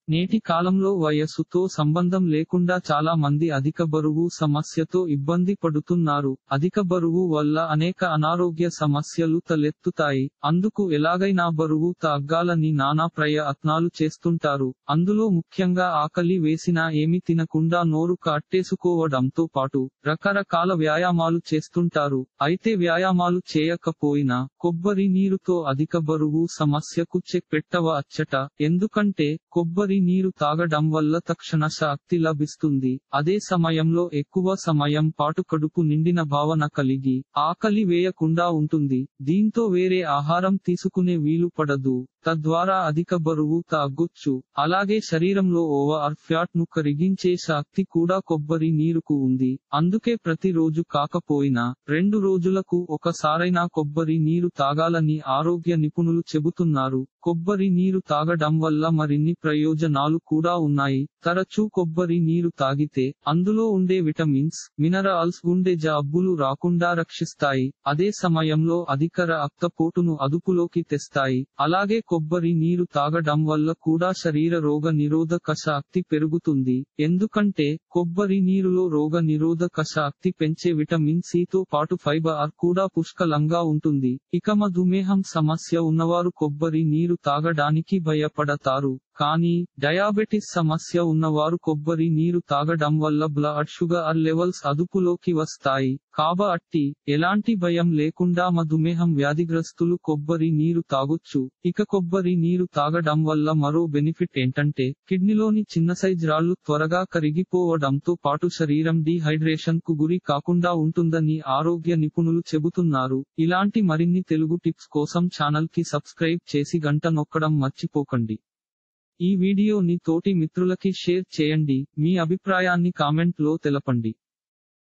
నేటి కాలంలో వయస్సుతో సంబంధం లేకుండా చాలా మంది అధిక బరువు సమస్యతో ఇబ్బంది పడుతున్నారు అధిక బరువు వల్ల అనేక అనారోగ్య సమస్యలు తలెత్తుతాయి అందుకు ఎలాగైనా బరువు తగ్గాలని నానా ప్రయత్నాలు చేస్తుంటారు అందులో ముఖ్యంగా ఆకలి వేసినా ఏమి తినకుండా నోరు కట్టేసుకోవడంతో పాటు రకరకాల వ్యాయామాలు చేస్తుంటారు అయితే వ్యాయామాలు చేయకపోయినా కొబ్బరి నీరుతో అధిక బరువు సమస్యకు చెక్ పెట్టవ అచ్చట ఎందుకంటే కొబ్బరి నీరు తాగడం వల్ల తక్షణ శక్తి లభిస్తుంది అదే సమయంలో ఎక్కువ సమయం పాటు కడుపు నిండిన భావన కలిగి ఆకలి వేయకుండా ఉంటుంది దీంతో వేరే ఆహారం తీసుకునే వీలు పడదు తద్వారా అధిక బరువు తగ్గొచ్చు అలాగే శరీరంలో ఓవర్ ఫ్యాట్ ను కరిగించే శక్తి కూడా కొబ్బరి నీరుకు ఉంది అందుకే ప్రతిరోజు కాకపోయినా రెండు రోజులకు ఒకసారైనా కొబ్బరి నీరు తాగాలని ఆరోగ్య నిపుణులు చెబుతున్నారు కొబ్బరి నీరు తాగడం వల్ల మరిన్ని ప్రయోజనాలు కూడా ఉన్నాయి తరచూ కొబ్బరి నీరు తాగితే అందులో ఉండే విటమిన్స్ మినరల్స్ ఉండే జబ్బులు రాకుండా రక్షిస్తాయి అదే సమయంలో అధిక రక్తపోటును అదుపులోకి తెస్తాయి అలాగే కొబ్బరి నీరు తాగడం వల్ల కూడా శరీర రోగ నిరోధక శక్తి పెరుగుతుంది ఎందుకంటే కొబ్బరి నీరులో రోగ నిరోధక శక్తి పెంచే విటమిన్ సి తో పాటు ఫైబర్ కూడా పుష్కలంగా ఉంటుంది ఇక మధుమేహం సమస్య ఉన్నవారు కొబ్బరి నీరు తాగడానికి భయపడతారు కానీ డయాబెటిస్ సమస్య ఉన్నవారు కొబ్బరి నీరు తాగడం వల్ల బ్లడ్ షుగర్ లెవెల్స్ అదుపులోకి వస్తాయి కాబట్టి ఎలాంటి భయం లేకుండా మధుమేహం వ్యాధిగ్రస్తులు కొబ్బరి నీరు తాగొచ్చు ఇక కొబ్బరి నీరు తాగడం వల్ల మరో బెనిఫిట్ ఏంటంటే కిడ్నీలోని చిన్న సైజ్ రాళ్లు త్వరగా కరిగిపోవడంతో పాటు శరీరం డీహైడ్రేషన్ కు గురి కాకుండా ఉంటుందని ఆరోగ్య నిపుణులు చెబుతున్నారు ఇలాంటి మరిన్ని తెలుగు టిప్స్ కోసం ఛానల్ కి సబ్స్క్రైబ్ చేసి గంట నొక్కడం మర్చిపోకండి ఈ వీడియోని తోటి మిత్రులకి షేర్ చేయండి మీ అభిప్రాయాన్ని కామెంట్ లో తెలపండి